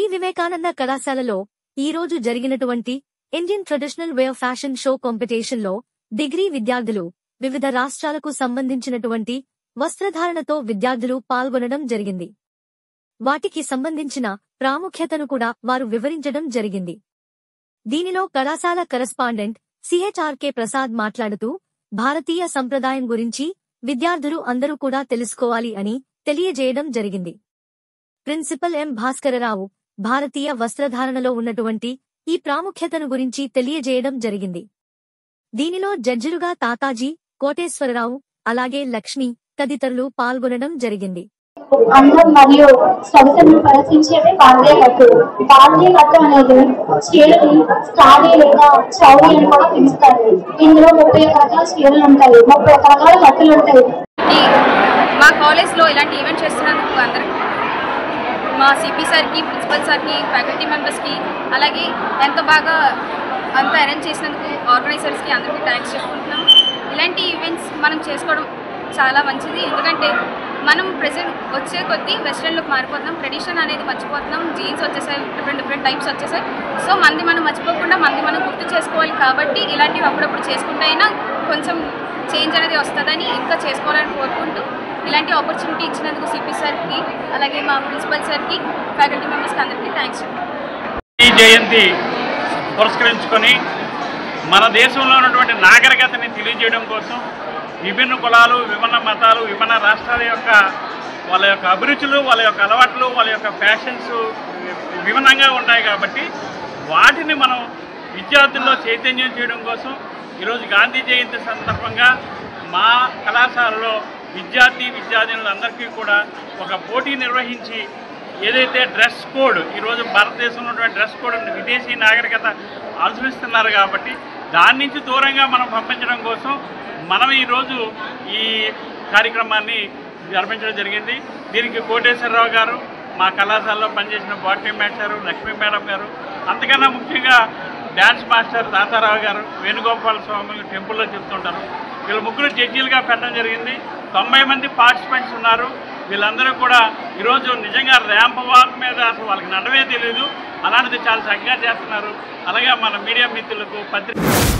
వివేకానంద కళాశాలలో ఈ రోజు జరిగినటువంటి Indian traditional way of fashion show competition లో డిగ్రీ విద్యార్థులు వివిధ రాష్ట్రాలకు సంబంధించినటువంటి వస్త్రధారణతో విద్యార్థులు పాల్గొనడం జరిగింది వాటికి సంబంధించిన ప్రాముఖ్యతను కూడా వారు వివరించడం జరిగింది దీనిలో కళాశాల కరస్పాండెంట్ సిహెచ్ఆర్కే ప్రసాద్ మాట్లాడుతూ భారతీయ సంప్రదాయం గురించి విద్యార్థులు అందరూ కూడా తెలుసుకోవాలి అని తెలియజేయడం జరిగింది ప్రిన్సిపల్ ఎం భాస్కరరావు భారతీయ వస్త్రధారణలో ఉన్నటువంటి ఈ ప్రాముఖ్యతను గురించి తెలియజేయడం జరిగింది దీనిలో జడ్జిలుగా తాతాజీ కోటేశ్వరరావు అలాగే లక్ష్మి తదితరులు పాల్గొనడం జరిగింది అందం మరియు సొగసును ప్రదర్శించేది భారతీయ కట్టు భారతీయ కట్టు అనేది చీరని సారీ లేదా చౌరీ అని కూడా పిలుస్తారు ఇందులో ముప్పై ఒక్క రకాల చీరలు ఉంటాయి ముప్పై ఒక్క రకాల కట్టులు ఉంటాయి ఈ మా కాలేజ్లో ఇలాంటి ఈవెంట్ చేస్తున్నందుకు అందరికి మా సిపి సార్కి ప్రిన్సిపల్ సార్కి ఫ్యాకల్టీ మెంబర్స్కి అలాగే ఎంతో బాగా అంతా అరేంజ్ చేసినందుకు ఆర్గనైజర్స్కి అందరికీ థ్యాంక్స్ చెప్పుకుంటున్నాం ఇలాంటి ఈవెంట్స్ మనం చేసుకోవడం చాలా మంచిది ఎందుకంటే మనం ప్రెసెంట్ వచ్చే కొద్దీ వెస్ట్రన్ లుక్ మారిపోతున్నాం ట్రెడిషన్ అనేది మర్చిపోతున్నాం జీన్స్ వచ్చేసాయి డిఫరెంట్ డిఫరెంట్ టైప్స్ వచ్చేసాయి సో మంది మనం మర్చిపోకుండా మంది మనం గుర్తు చేసుకోవాలి కాబట్టి ఇలాంటివి అప్పుడప్పుడు చేసుకుంటే అయినా కొంచెం చేంజ్ అనేది వస్తుందని ఇంకా చేసుకోవాలని కోరుకుంటూ ఇలాంటి ఆపర్చునిటీ ఇచ్చినందుకు సిపి సార్కి అలాగే మా ప్రిన్సిపల్ సార్కి ఫ్యాకల్టీ మెంబర్స్కి అందరికీ థ్యాంక్స్ ఈ జయంతి పురస్కరించుకొని మన దేశంలో ఉన్నటువంటి నాగరికతని తెలియజేయడం కోసం విభిన్న కులాలు విభిన్న మతాలు విభిన్న రాష్ట్రాల యొక్క వాళ్ళ యొక్క అభిరుచులు వాళ్ళ యొక్క అలవాట్లు వాళ్ళ యొక్క ఫ్యాషన్స్ విభిన్నంగా ఉంటాయి కాబట్టి వాటిని మనం విద్యార్థుల్లో చైతన్యం చేయడం కోసం ఈరోజు గాంధీ జయంతి సందర్భంగా మా కళాశాలలో విద్యార్థి విద్యార్థినులందరికీ కూడా ఒక పోటీ నిర్వహించి ఏదైతే డ్రెస్ కోడ్ ఈరోజు భారతదేశంలో ఉన్నటువంటి డ్రెస్ కోడ్ విదేశీ నాగరికత అనుసరిస్తున్నారు కాబట్టి దాని నుంచి దూరంగా మనం పంపించడం కోసం మనం ఈరోజు ఈ కార్యక్రమాన్ని జరిపించడం జరిగింది దీనికి కోటేశ్వరరావు గారు మా కళాశాలలో పనిచేసిన బాటనీ మేస్టర్ లక్ష్మీ మేడం గారు అంతకన్నా ముఖ్యంగా డ్యాన్స్ మాస్టర్ తాతారావు గారు వేణుగోపాల స్వామి టెంపుల్లో చెప్తుంటారు వీళ్ళు ముగ్గురు జడ్జీలుగా పెట్టడం జరిగింది తొంభై మంది పార్టిసిపెంట్స్ ఉన్నారు వీళ్ళందరూ కూడా ఈరోజు నిజంగా ర్యాంప్ వాక్ మీద అసలు వాళ్ళకి నడవే తెలియదు అలాంటిది చాలా చక్కగా చేస్తున్నారు అలాగే మన మీడియా మిత్రులకు పత్రిక